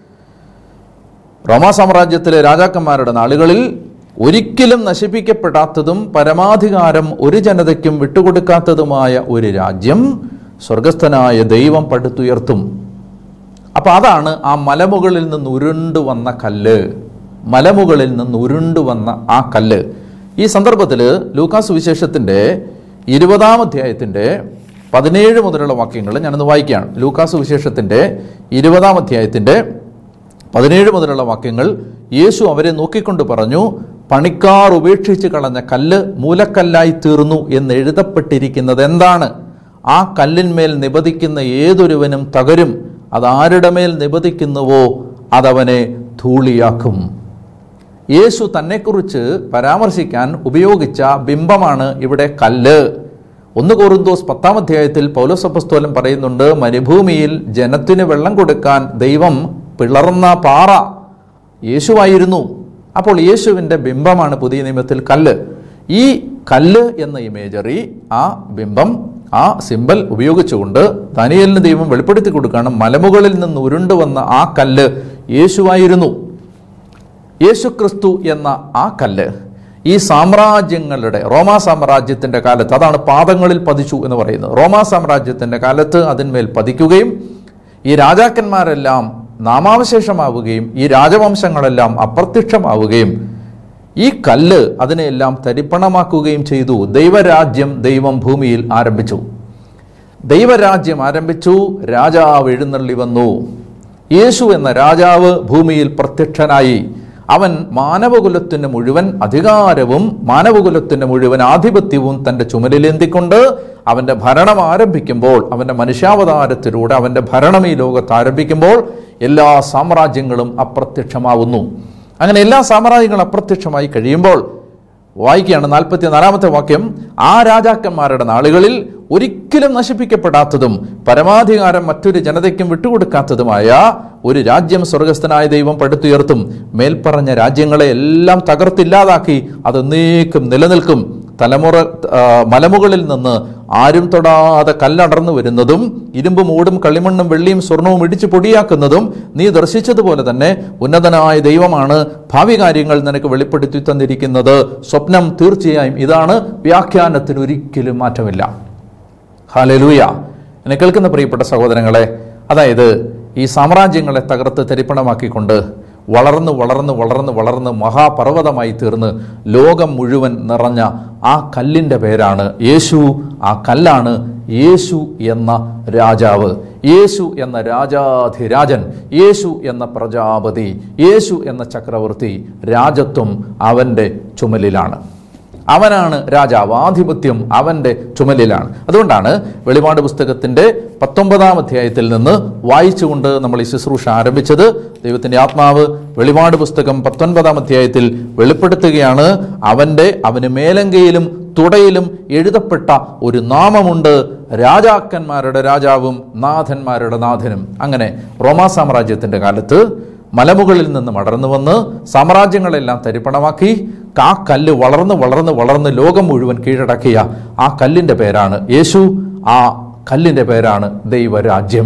റോമാ സാമ്രാജ്യത്തിലെ രാജാക്കന്മാരുടെ നാളുകളിൽ ഒരിക്കലും നശിപ്പിക്കപ്പെടാത്തതും പരമാധികാരം ഒരു ജനതയ്ക്കും വിട്ടുകൊടുക്കാത്തതുമായ ഒരു രാജ്യം സ്വർഗസ്ഥനായ ദൈവം പടുത്തുയർത്തും അപ്പൊ അതാണ് ആ മലമുകളിൽ നിന്ന് ഉരുണ്ടു വന്ന കല്ല് മലമുകളിൽ നിന്ന് ഉരുണ്ടു വന്ന ആ കല്ല് ഈ സന്ദർഭത്തിൽ ലൂക്കാസ് വിശേഷത്തിന്റെ ഇരുപതാം അധ്യായത്തിന്റെ പതിനേഴ് മുതലുള്ള വാക്യങ്ങൾ ഞാനൊന്ന് വായിക്കുകയാണ് ലൂക്കാസ് വിശേഷത്തിന്റെ ഇരുപതാം അധ്യായത്തിന്റെ പതിനേഴ് മുതലുള്ള വാക്യങ്ങൾ യേശു അവരെ നോക്കിക്കൊണ്ട് പറഞ്ഞു പണിക്കാർ ഉപേക്ഷിച്ച് കളഞ്ഞ കല്ല് മൂലക്കല്ലായി തീർന്നു എന്ന് എഴുതപ്പെട്ടിരിക്കുന്നത് എന്താണ് ആ കല്ലിന്മേൽ നിബദിക്കുന്ന ഏതൊരുവനും തകരും അതാരുടെ മേൽ നിബദിക്കുന്നുവോ അതവനെ ധൂളിയാക്കും യേശു തന്നെക്കുറിച്ച് പരാമർശിക്കാൻ ഉപയോഗിച്ച ബിംബമാണ് ഇവിടെ കല്ല് ഒന്ന് കോറിന്തോസ് പത്താം അധ്യായത്തിൽ പൗലോസ് അപ്പസ്തോലൻ പറയുന്നുണ്ട് മരുഭൂമിയിൽ ജനത്തിന് വെള്ളം കൊടുക്കാൻ ദൈവം പിളർന്ന പാറ യേശുവായിരുന്നു അപ്പോൾ യേശുവിൻ്റെ ബിംബമാണ് പുതിയ നിയമത്തിൽ കല്ല് ഈ കല്ല് എന്ന ഇമേജറി ആ ബിംബം ആ സിമ്പൽ ഉപയോഗിച്ചുകൊണ്ട് ദാനിയേലിന് ദൈവം വെളിപ്പെടുത്തി കൊടുക്കുകയാണ് മലമുകളിൽ നിന്ന് ഉരുണ്ടു വന്ന ആ കല്ല് യേശുവായിരുന്നു യേശുക്രിസ്തു എന്ന ആ കല്ല് ഈ സാമ്രാജ്യങ്ങളുടെ റോമാ സാമ്രാജ്യത്തിന്റെ കാലത്ത് അതാണ് പാദങ്ങളിൽ പതിച്ചു എന്ന് പറയുന്നത് റോമാ സാമ്രാജ്യത്തിന്റെ കാലത്ത് അതിന്മേൽ പതിക്കുകയും ഈ രാജാക്കന്മാരെല്ലാം നാമാവശേഷമാവുകയും ഈ രാജവംശങ്ങളെല്ലാം അപ്രത്യക്ഷമാവുകയും ഈ കല്ല് അതിനെയെല്ലാം തരിപ്പണമാക്കുകയും ചെയ്തു ദൈവരാജ്യം ദൈവം ഭൂമിയിൽ ആരംഭിച്ചു ദൈവരാജ്യം ആരംഭിച്ചു രാജാവ് എഴുന്നള്ളി വന്നു യേശു എന്ന രാജാവ് ഭൂമിയിൽ പ്രത്യക്ഷനായി അവൻ മാനവകുലത്തിന് മുഴുവൻ അധികാരവും മാനവകുലത്തിന് മുഴുവൻ ആധിപത്യവും തൻ്റെ ചുമലിലേന്തിക്കൊണ്ട് അവൻ്റെ ഭരണം ആരംഭിക്കുമ്പോൾ അവൻ്റെ മനുഷ്യാവതാരത്തിലൂടെ അവൻ്റെ ഭരണം ഈ ലോകത്ത് ആരംഭിക്കുമ്പോൾ എല്ലാ സാമ്രാജ്യങ്ങളും അപ്രത്യക്ഷമാവുന്നു അങ്ങനെ എല്ലാ സാമ്രാജ്യങ്ങളും അപ്രത്യക്ഷമായി കഴിയുമ്പോൾ വായിക്കുകയാണ് നാൽപ്പത്തി നാലാമത്തെ വാക്യം ആ രാജാക്കന്മാരുടെ നാളുകളിൽ ഒരിക്കലും നശിപ്പിക്കപ്പെടാത്തതും പരമാധികാരം മറ്റൊരു ജനതയ്ക്കും വിട്ടുകൊടുക്കാത്തതുമായ ഒരു രാജ്യം സ്വർഗസ്ഥനായ ദൈവം പടുത്തുയർത്തും മേൽപ്പറഞ്ഞ രാജ്യങ്ങളെ എല്ലാം തകർത്തില്ലാതാക്കി അത് എന്നേക്കും നിലനിൽക്കും തലമുറ ആ, മലമുകളിൽ നിന്ന് ആരും തൊടാതെ കല്ലടർന്നു വരുന്നതും ഇരുമ്പും ഓടും കളിമണ്ണും വെള്ളിയും സ്വർണവും ഇടിച്ചു പൊടിയാക്കുന്നതും നീ ദർശിച്ചതുപോലെ തന്നെ ഉന്നതനായ ദൈവമാണ് ഭാവി കാര്യങ്ങൾ നിനക്ക് വെളിപ്പെടുത്തി തന്നിരിക്കുന്നത് സ്വപ്നം തീർച്ചയായും ഇതാണ് വ്യാഖ്യാനത്തിന് ഒരിക്കലും മാറ്റമില്ല ഹാലലൂയ എന്നെ കേൾക്കുന്ന പ്രിയപ്പെട്ട സഹോദരങ്ങളെ അതായത് ഈ സാമ്രാജ്യങ്ങളെ തകർത്ത് തരിപ്പണമാക്കിക്കൊണ്ട് വളർന്ന് വളർന്ന് വളർന്ന് വളർന്ന് മഹാപർവ്വതമായി തീർന്ന് ലോകം മുഴുവൻ നിറഞ്ഞ ആ കല്ലിൻ്റെ പേരാണ് യേശു ആ കല്ലാണ് യേശു എന്ന രാജാവ് യേശു എന്ന രാജാധിരാജൻ യേശു എന്ന പ്രജാപതി യേശു എന്ന ചക്രവർത്തി രാജത്വം അവൻ്റെ ചുമലിലാണ് അവനാണ് രാജാവ് ആധിപത്യം അവൻ്റെ ചുമലിലാണ് അതുകൊണ്ടാണ് വെളിപാട് പുസ്തകത്തിൻ്റെ പത്തൊമ്പതാം അധ്യായത്തിൽ നിന്ന് വായിച്ചുകൊണ്ട് നമ്മൾ ഈ ശുശ്രൂഷ ആരംഭിച്ചത് ദൈവത്തിൻ്റെ ആത്മാവ് വെളിപാട് പുസ്തകം പത്തൊൻപതാം അധ്യായത്തിൽ വെളിപ്പെടുത്തുകയാണ് അവൻ്റെ അവന് മേലങ്കയിലും തുടയിലും എഴുതപ്പെട്ട ഒരു നാമമുണ്ട് രാജാക്കന്മാരുടെ രാജാവും നാഥന്മാരുടെ നാഥനും അങ്ങനെ റോമാ സാമ്രാജ്യത്തിൻ്റെ കാലത്ത് മലമുകളിൽ നിന്ന് മടർന്നു വന്ന് സാമ്രാജ്യങ്ങളെല്ലാം തരിപ്പണമാക്കി ആ കല്ല് വളർന്ന് വളർന്ന് വളർന്ന് ലോകം മുഴുവൻ കീഴടക്കിയ ആ കല്ലിൻ്റെ പേരാണ് യേശു ആ കല്ലിൻ്റെ പേരാണ് ദൈവരാജ്യം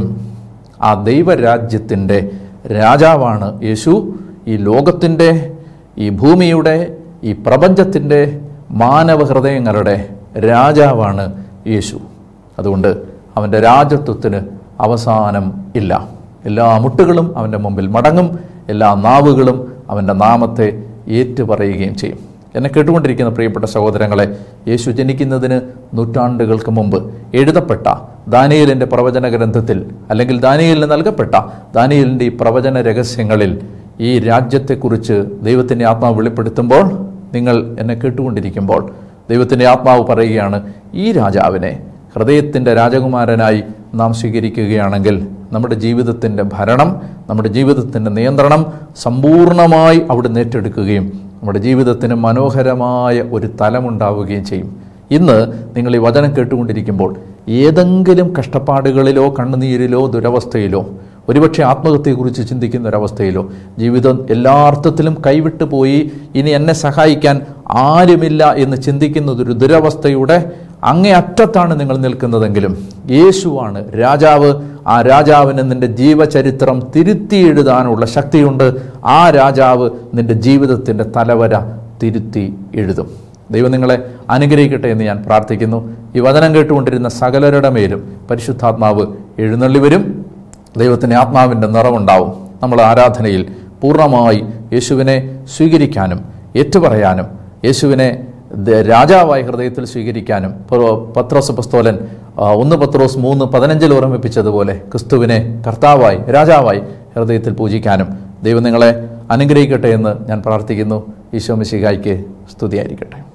ആ ദൈവരാജ്യത്തിൻ്റെ രാജാവാണ് യേശു ഈ ലോകത്തിൻ്റെ ഈ ഭൂമിയുടെ ഈ പ്രപഞ്ചത്തിൻ്റെ മാനവ ഹൃദയങ്ങളുടെ രാജാവാണ് യേശു അതുകൊണ്ട് അവൻ്റെ രാജത്വത്തിന് അവസാനം ഇല്ല എല്ലാ മുട്ടുകളും അവൻ്റെ മുമ്പിൽ മടങ്ങും എല്ലാ നാവുകളും അവൻ്റെ നാമത്തെ ഏറ്റുപറയുകയും ചെയ്യും എന്നെ കേട്ടുകൊണ്ടിരിക്കുന്ന പ്രിയപ്പെട്ട സഹോദരങ്ങളെ യേശു ജനിക്കുന്നതിന് നൂറ്റാണ്ടുകൾക്ക് മുമ്പ് എഴുതപ്പെട്ട ദാനിയലിൻ്റെ പ്രവചന ഗ്രന്ഥത്തിൽ അല്ലെങ്കിൽ ദാനിയലിന് നൽകപ്പെട്ട ദാനിയലിൻ്റെ ഈ പ്രവചന രഹസ്യങ്ങളിൽ ഈ രാജ്യത്തെക്കുറിച്ച് ദൈവത്തിൻ്റെ ആത്മാവ് വെളിപ്പെടുത്തുമ്പോൾ നിങ്ങൾ എന്നെ കേട്ടുകൊണ്ടിരിക്കുമ്പോൾ ദൈവത്തിൻ്റെ ആത്മാവ് പറയുകയാണ് ഈ രാജാവിനെ ഹൃദയത്തിൻ്റെ രാജകുമാരനായി നാം സ്വീകരിക്കുകയാണെങ്കിൽ നമ്മുടെ ജീവിതത്തിൻ്റെ ഭരണം നമ്മുടെ ജീവിതത്തിൻ്റെ നിയന്ത്രണം സമ്പൂർണ്ണമായി അവിടുന്ന് ഏറ്റെടുക്കുകയും നമ്മുടെ ജീവിതത്തിന് മനോഹരമായ ഒരു തലമുണ്ടാവുകയും ചെയ്യും ഇന്ന് നിങ്ങൾ ഈ വചനം കേട്ടുകൊണ്ടിരിക്കുമ്പോൾ ഏതെങ്കിലും കഷ്ടപ്പാടുകളിലോ കണ്ണുനീരിലോ ദുരവസ്ഥയിലോ ഒരുപക്ഷെ ആത്മഹത്യയെക്കുറിച്ച് ചിന്തിക്കുന്ന ഒരവസ്ഥയിലോ ജീവിതം എല്ലാ അർത്ഥത്തിലും കൈവിട്ടു പോയി ഇനി എന്നെ സഹായിക്കാൻ ആരുമില്ല എന്ന് ചിന്തിക്കുന്ന ഒരു ദുരവസ്ഥയുടെ അങ്ങേ അറ്റത്താണ് നിങ്ങൾ നിൽക്കുന്നതെങ്കിലും യേശുവാണ് രാജാവ് ആ രാജാവിന് നിന്റെ ജീവചരിത്രം തിരുത്തി എഴുതാനുള്ള ശക്തിയുണ്ട് ആ രാജാവ് നിന്റെ ജീവിതത്തിൻ്റെ തലവര തിരുത്തി എഴുതും ദൈവം നിങ്ങളെ അനുഗ്രഹിക്കട്ടെ എന്ന് ഞാൻ പ്രാർത്ഥിക്കുന്നു ഈ വചനം കേട്ടുകൊണ്ടിരുന്ന സകലരുടെ മേലും പരിശുദ്ധാത്മാവ് എഴുന്നള്ളി വരും ദൈവത്തിൻ്റെ ആത്മാവിൻ്റെ നിറവുണ്ടാവും നമ്മൾ ആരാധനയിൽ പൂർണ്ണമായി യേശുവിനെ സ്വീകരിക്കാനും ഏറ്റുപറയാനും യേശുവിനെ ദ- രാജാവായി ഹൃദയത്തിൽ സ്വീകരിക്കാനും പ- പത്രോസ് പുസ്തോലൻ ആ, ഒന്ന് പത്രോസ് മൂന്ന് പതിനഞ്ചിൽ ഓർമ്മിപ്പിച്ചതുപോലെ ക്രിസ്തുവിനെ കർത്താവായി രാജാവായി ഹൃദയത്തിൽ പൂജിക്കാനും ദൈവം നിങ്ങളെ അനുഗ്രഹിക്കട്ടെ എന്ന് ഞാൻ പ്രാർത്ഥിക്കുന്നു ഈശോ മിശിഹായ്ക്ക് സ്തുതിയായിരിക്കട്ടെ